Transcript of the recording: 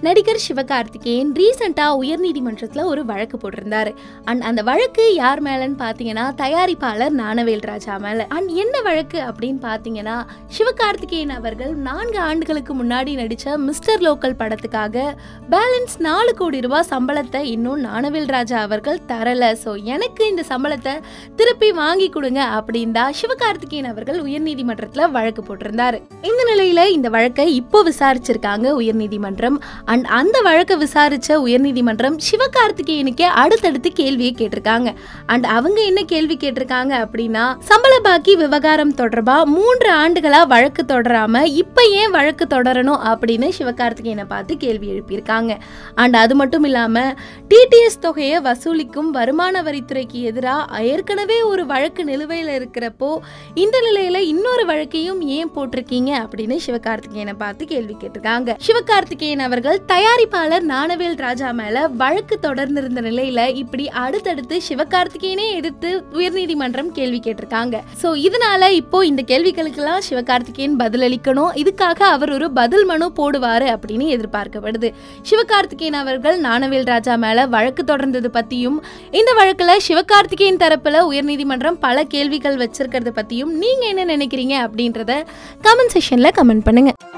நடிகர் சிவகார்த்திகேயன் ரீசெண்டாக உயர்நீதிமன்றத்தில் ஒரு வழக்கு போட்டிருந்தாரு அண்ட் அந்த வழக்கு யார் மேலன்னு பார்த்தீங்கன்னா தயாரிப்பாளர் ஞானவேல் ராஜா மேல அண்ட் என்ன வழக்கு அப்படின்னு பார்த்தீங்கன்னா சிவகார்த்திகேயன் அவர்கள் நான்கு ஆண்டுகளுக்கு முன்னாடி நடித்த மிஸ்டர் லோக்கல் படத்துக்காக பேலன்ஸ் நாலு கோடி ரூபாய் சம்பளத்தை இன்னும் ஞானவேல் ராஜா அவர்கள் தரல ஸோ எனக்கு இந்த சம்பளத்தை திருப்பி வாங்கி கொடுங்க அப்படின்னு தான் சிவகார்த்திகேயன் அவர்கள் உயர்நீதிமன்றத்தில் வழக்கு போட்டிருந்தாரு இந்த நிலையில இந்த வழக்கை இப்போ விசாரிச்சிருக்காங்க உயர்நீதிமன்றம் அண்ட் அந்த வழக்கை விசாரிச்ச உயர்நீதிமன்றம் சிவகார்த்திகேயனுக்கே அடுத்தடுத்து கேள்வியை கேட்டிருக்காங்க அண்ட் அவங்க என்ன கேள்வி கேட்டிருக்காங்க அப்படின்னா சம்பள பாக்கி விவகாரம் தொடர்பா மூன்று ஆண்டுகளா வழக்கு தொடராம இப்ப ஏன் வழக்கு தொடரணும் அப்படின்னு சிவகார்த்திகேயனை பார்த்து கேள்வி எழுப்பியிருக்காங்க அண்ட் அது மட்டும் இல்லாம டிடிஎஸ் தொகையை வசூலிக்கும் வருமான வரித்துறைக்கு எதிராக ஏற்கனவே ஒரு வழக்கு நிலுவையில் இருக்கிறப்போ இந்த நிலையில இன்னொரு வழக்கையும் ஏன் போட்டிருக்கீங்க அப்படின்னு சிவகார்த்திகேயனை பார்த்து கேள்வி கேட்டிருக்காங்க சிவகார்த்திகேயன் அவர்கள் தயாரிப்பாளர் ஞானவேல் ராஜா மேல வழக்கு தொடர்ந்திருந்த நிலையில இப்படி அடுத்தடுத்து சிவகார்த்திகேயனே எதிர்த்து உயர்நீதிமன்றம் கேள்வி கேட்டிருக்காங்க சோ இதனால இப்போ இந்த கேள்விகளுக்கெல்லாம் சிவகார்த்திகேயன் பதிலளிக்கணும் இதுக்காக அவர் ஒரு பதில் மனு போடுவாரு அப்படின்னு எதிர்பார்க்கப்படுது சிவகார்த்திகேயன் அவர்கள் ஞானவேல் ராஜா மேல வழக்கு தொடர்ந்தது பத்தியும் இந்த வழக்குல சிவகார்த்திகேயன் தரப்புல உயர்நீதிமன்றம் பல கேள்விகள் வச்சிருக்கிறது பத்தியும் நீங்க என்ன நினைக்கிறீங்க அப்படின்றத கமெண்ட் செஷன்ல கமெண்ட் பண்ணுங்க